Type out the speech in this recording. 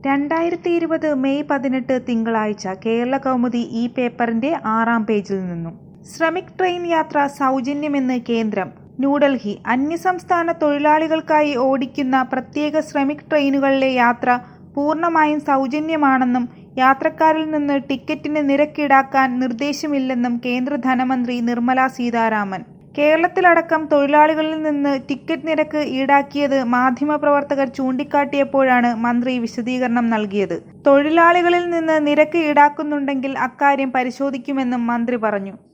രണ്ടായിരത്തി ഇരുപത് മെയ് പതിനെട്ട് തിങ്കളാഴ്ച കേരള കൗമുദി ഈ പേപ്പറിന്റെ ആറാം പേജിൽ നിന്നും ശ്രമിക് ട്രെയിൻ യാത്ര സൗജന്യമെന്ന് കേന്ദ്രം ന്യൂഡൽഹി അന്യസംസ്ഥാന തൊഴിലാളികൾക്കായി ഓടിക്കുന്ന പ്രത്യേക ശ്രമിക് ട്രെയിനുകളിലെ യാത്ര പൂർണ്ണമായും സൗജന്യമാണെന്നും യാത്രക്കാരിൽ നിന്ന് ടിക്കറ്റിന് നിരക്ക് ഈടാക്കാൻ നിർദ്ദേശമില്ലെന്നും കേന്ദ്ര ധനമന്ത്രി നിർമ്മല സീതാരാമൻ കേരളത്തിലടക്കം തൊഴിലാളികളിൽ നിന്ന് ടിക്കറ്റ് നിരക്ക് ഈടാക്കിയത് മാധ്യമപ്രവർത്തകർ ചൂണ്ടിക്കാട്ടിയപ്പോഴാണ് മന്ത്രി വിശദീകരണം നൽകിയത് തൊഴിലാളികളിൽ നിന്ന് നിരക്ക് ഈടാക്കുന്നുണ്ടെങ്കിൽ അക്കാര്യം പരിശോധിക്കുമെന്നും മന്ത്രി പറഞ്ഞു